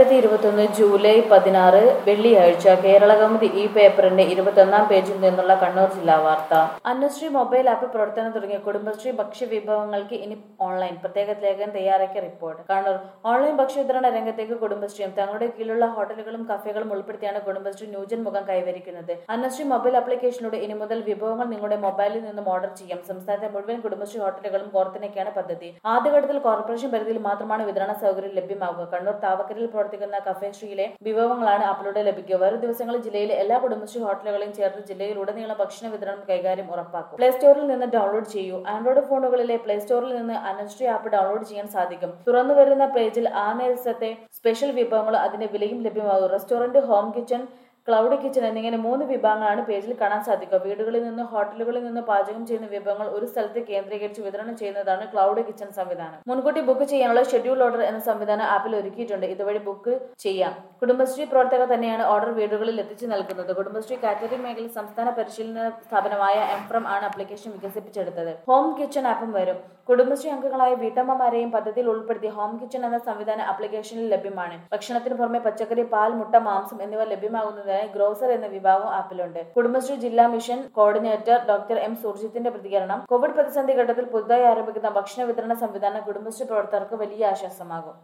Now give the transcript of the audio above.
രണ്ടായിരത്തി ഇരുപത്തൊന്ന് ജൂലൈ പതിനാറ് വെള്ളിയാഴ്ച കേരളകൗമുദി ഈ പേപ്പറിന്റെ ഇരുപത്തൊന്നാം പേജിൽ നിന്നുള്ള കണ്ണൂർ ജില്ലാ വാർത്ത അന്നശ്രീ മൊബൈൽ ആപ്പ് പ്രവർത്തനം തുടങ്ങിയ കുടുംബശ്രീ ഭക്ഷ്യവിഭവങ്ങൾക്ക് ഇനി ഓൺലൈൻ പ്രത്യേക ലേഖകൻ തയ്യാറാക്കിയ റിപ്പോർട്ട് കണ്ണൂർ ഓൺലൈൻ ഭക്ഷ്യവിതരണ രംഗത്തേക്ക് കുടുംബശ്രീയും തങ്ങളുടെ കീഴിലുള്ള ഹോട്ടലുകളും കഫേകളും ഉൾപ്പെടുത്തിയാണ് കുടുംബശ്രീ ന്യൂജൻ മുഖം കൈവരിക്കുന്നത് അന്നശ്രീ മൊബൈൽ ആപ്ലിക്കേഷനിലൂടെ ഇനി മുതൽ വിഭവങ്ങൾ നിങ്ങളുടെ മൊബൈലിൽ നിന്നും ഓർഡർ ചെയ്യാം സംസ്ഥാനത്തെ മുഴുവൻ കുടുംബശ്രീ ഹോട്ടലുകളും കോർത്തിണക്കിയാണ് പദ്ധതി ആദ്യഘട്ടത്തിൽ കോർപ്പറേഷൻ പരിധിയിൽ മാത്രമാണ് വിതരണ സൗകര്യം ലഭ്യമാകുക കണ്ണൂർ താവക്കരയിൽ പ്രവർത്തിക്കുന്ന കഫേ ശ്രീയിലെ വിഭവങ്ങളാണ് ആപ്പിലൂടെ ലഭിക്കുക വരും ദിവസങ്ങളിൽ ജില്ലയിലെ എല്ലാ കുടുംബശ്രീ ഹോട്ടലുകളെയും ചേർത്ത് ജില്ലയിലുടനീളം ഭക്ഷണ വിതരണം കൈകാര്യം ഉറപ്പാക്കും പ്ലേ സ്റ്റോറിൽ നിന്ന് ഡൗൺലോഡ് ചെയ്യൂ ആൻഡ്രോയിഡ് ഫോണുകളിലെ പ്ലേ സ്റ്റോറിൽ നിന്ന് അനശ്രീ ആപ്പ് ഡൗൺലോഡ് ചെയ്യാൻ സാധിക്കും തുറന്നു വരുന്ന പേജിൽ ആ നേരത്തെ സ്പെഷ്യൽ വിഭവങ്ങളും അതിന്റെ വിലയും ലഭ്യമാകും restaurant home kitchen cloud kitchen എന്നിങ്ങനെ മൂന്ന് വിഭാഗങ്ങളാണ് പേജിൽ കാണാൻ സാധിക്കുക വീടുകളിൽ നിന്ന് ഹോട്ടലുകളിൽ നിന്ന് പാചകം ചെയ്യുന്ന വിഭവങ്ങൾ ഒരു സ്ഥലത്ത് കേന്ദ്രീകരിച്ച് വിതരണം ചെയ്യുന്നതാണ് ക്ലൗഡ് കിച്ചൺ സംവിധാനം മുൻകൂട്ടി ബുക്ക് ചെയ്യാനുള്ള ഷെഡ്യൂൾ ഓർഡർ എന്ന സംവിധാനം ആപ്പിൽ ഒരുക്കിയിട്ടുണ്ട് ഇതുവഴി ബുക്ക് ചെയ്യാം കുടുംബശ്രീ പ്രവർത്തകർ തന്നെയാണ് ഓർഡർ വീടുകളിൽ എത്തിച്ചു നൽകുന്നത് കുടുംബശ്രീ കാറ്ററിംഗ് മേഖലയിൽ സംസ്ഥാന പരിശീലന സ്ഥാപനമായ എംഫ്രം ആണ് ആപ്ലിക്കേഷൻ വികസിപ്പിച്ചെടുത്തത് ഹോം കിച്ചൺ ആപ്പും വരും കുടുംബശ്രീ അംഗങ്ങളായ വീട്ടമ്മമാരെയും പദ്ധതിയിൽ ഉൾപ്പെടുത്തി ഹോം കിച്ചൺ എന്ന സംവിധാനം ആപ്ലിക്കേഷനിൽ ലഭ്യമാണ് ഭക്ഷണത്തിന് പുറമെ പച്ചക്കറി പാൽ മുട്ട മാംസം എന്നിവ ലഭ്യമാകുന്നതിനായി ഗ്രോസർ എന്ന വിഭാഗം ആപ്പിലുണ്ട് കുടുംബശ്രീ ജില്ലാ മിഷൻ കോർഡിനേറ്റർ ഡോക്ടർ എം സുർജിത്തിന്റെ പ്രതികരണം കോവിഡ് പ്രതിസന്ധി ഘട്ടത്തിൽ പുതുതായി ആരംഭിക്കുന്ന ഭക്ഷണ വിതരണ സംവിധാനം കുടുംബശ്രീ പ്രവർത്തകർക്ക് വലിയ ആശ്വാസമാകും